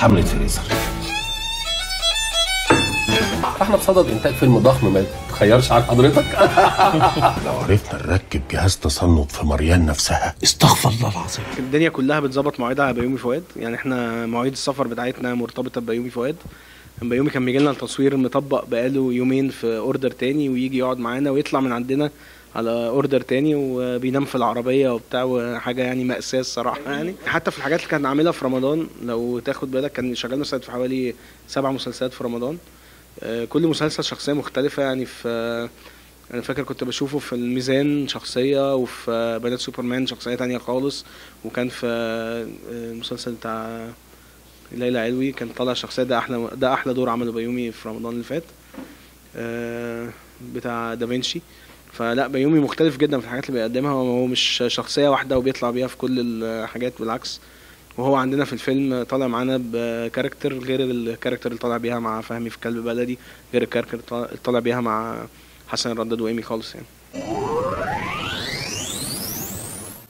حمله فريزر احنا بصدد انتاج فيلم ضخم ما تخيرش عن حضرتك لو عرفنا نركب جهاز تصنت في مريان نفسها استغفر الله العظيم الدنيا كلها بتظبط مواعيدها على بيومي فؤاد يعني احنا مواعيد السفر بتاعتنا مرتبطه ببيومي فؤاد بيومي كان بيجي لنا التصوير مطبق بقاله يومين في اوردر تاني ويجي يقعد معانا ويطلع من عندنا على اوردر تاني وبينام في العربيه وبتاع وحاجه يعني ماساه الصراحه يعني حتى في الحاجات اللي كان عاملها في رمضان لو تاخد بالك كان شغال مثلا في حوالي سبع مسلسلات في رمضان آه، كل مسلسل شخصيه مختلفه يعني في انا فاكر كنت بشوفه في الميزان شخصيه وفي بنات سوبرمان شخصيه تانية خالص وكان في آه، المسلسل بتاع ليلى علوي كان طالع شخصيه ده احلى ده احلى دور عمله بيومي في رمضان اللي فات آه، بتاع دافنشي فلا بيومي مختلف جدا في الحاجات اللي بيقدمها هو مش شخصيه واحده وبيطلع بيها في كل الحاجات بالعكس وهو عندنا في الفيلم طالع معانا بكاركتر غير الكاركتر اللي طالع بيها مع فهمي في كلب بلدي غير الكاركتر اللي طالع بيها مع حسن الرداد وايمي خالص يعني